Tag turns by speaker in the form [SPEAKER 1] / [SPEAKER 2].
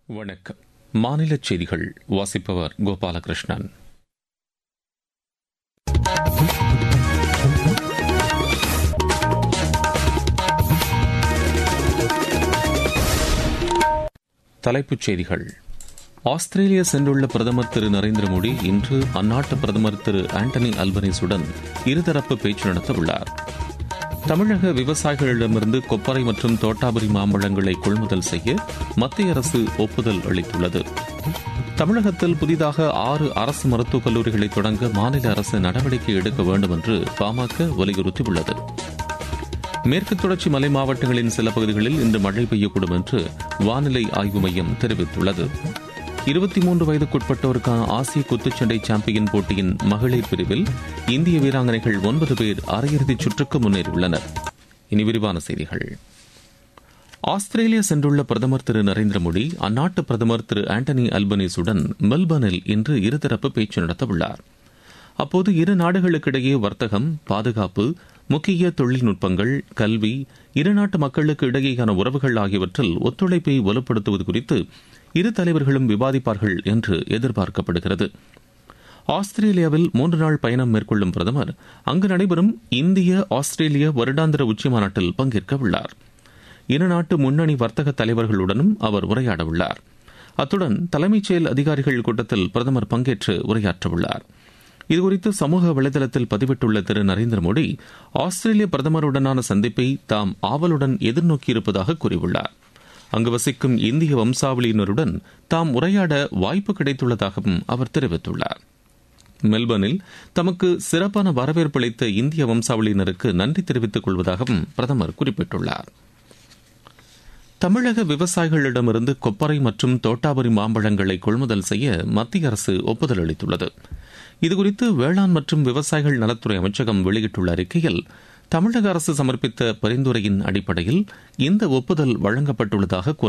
[SPEAKER 1] வணக்கம் மாநில செய்திகள் வாசிப்பவர் கோபாலகிருஷ்ணன் தலைப்புச் செய்திகள் ஆஸ்திரேலியா சென்றுள்ள பிரதமர் திரு நரேந்திர மோடி இன்று அந்நாட்டு பிரதமர் திரு ஆண்டனி அல்பனீஸுடன் இருதரப்பு பேச்சு நடத்த உள்ளார் தமிழக விவசாயிகளிடமிருந்து கொப்பரை மற்றும் தோட்டாபுரி மாம்பழங்களை கொள்முதல் செய்ய மத்திய அரசு ஒப்புதல் அளித்துள்ளது தமிழகத்தில் புதிதாக ஆறு அரசு மருத்துவக் கல்லூரிகளை தொடங்க மாநில அரசு நடவடிக்கை எடுக்க வேண்டும் என்று பாமக வலியுறுத்தியுள்ளது மேற்கு தொடர்ச்சி மலை மாவட்டங்களின் சில பகுதிகளில் இன்று மழை பெய்யக்கூடும் என்று வானிலை ஆய்வு மையம் தெரிவித்துள்ளது இருபத்தி மூன்று வயதுக்குட்பட்டோருக்கான ஆசிய குத்துச்சண்டை சாம்பியன் போட்டியின் மகளிர் பிரிவில் இந்திய வீராங்கனைகள் ஒன்பது பேர் அரையிறுதிச் சுற்றுக்கு முன்னேறியுள்ளனர் இனி விரிவான செய்திகள் ஆஸ்திரேலியா சென்றுள்ள பிரதமர் திரு நரேந்திர மோடி அந்நாட்டு பிரதமர் திரு ஆண்டனி அல்பனீஸுடன் மெல்பர்னில் இன்று இருதரப்பு பேச்சு நடத்தவுள்ளார் அப்போது இரு நாடுகளுக்கிடையே வர்த்தகம் பாதுகாப்பு முக்கிய தொழில்நுட்பங்கள் கல்வி இரு நாட்டு மக்களுக்கு இடையேயான உறவுகள் ஆகியவற்றில் ஒத்துழைப்பை வலுப்படுத்துவது குறித்து இரு தலைவர்களும் விவாதிப்பார்கள் என்று எதிர்பார்க்கப்படுகிறது ஆஸ்திரேலியாவில் மூன்று நாள் பயணம் மேற்கொள்ளும் பிரதமர் அங்கு நடைபெறும் இந்திய ஆஸ்திரேலிய வருடாந்திர உச்சிமாநாட்டில் பங்கேற்க உள்ளார் இரு நாட்டு முன்னணி வர்த்தக தலைவர்களுடனும் அவர் உரையாட உள்ளார் அத்துடன் தலைமைச் செயல் அதிகாரிகள் கூட்டத்தில் பிரதமர் பங்கேற்று உரையாற்றவுள்ளார் இதுகுறித்து சமூக வலைதளத்தில் பதிவிட்டுள்ள திரு நரேந்திர மோடி ஆஸ்திரேலிய பிரதமருடனான சந்திப்பை தாம் ஆவலுடன் எதிர்நோக்கியிருப்பதாக கூறியுள்ளார் அங்கு வசிக்கும் இந்திய வம்சாவளியினருடன் தாம் உரையாட வாய்ப்பு கிடைத்துள்ளதாகவும் அவர் தெரிவித்துள்ளார் மெல்பர்னில் தமக்கு சிறப்பான வரவேற்பு அளித்த இந்திய வம்சாவளியினருக்கு நன்றி தெரிவித்துக் கொள்வதாகவும் பிரதமர் குறிப்பிட்டுள்ளார் தமிழக விவசாயிகளிடமிருந்து கொப்பரை மற்றும் தோட்டாபுரி மாம்பழங்களை கொள்முதல் செய்ய மத்திய அரசு ஒப்புதல் அளித்துள்ளது இதுகுறித்து வேளாண் மற்றும் விவசாயிகள் நலத்துறை அமைச்சகம் வெளியிட்டுள்ள அறிக்கையில் தமிழக அரசு சமர்ப்பித்த பரிந்துரையின் அடிப்படையில் இந்த ஒப்புதல் வழங்கப்பட்டுள்ளதாக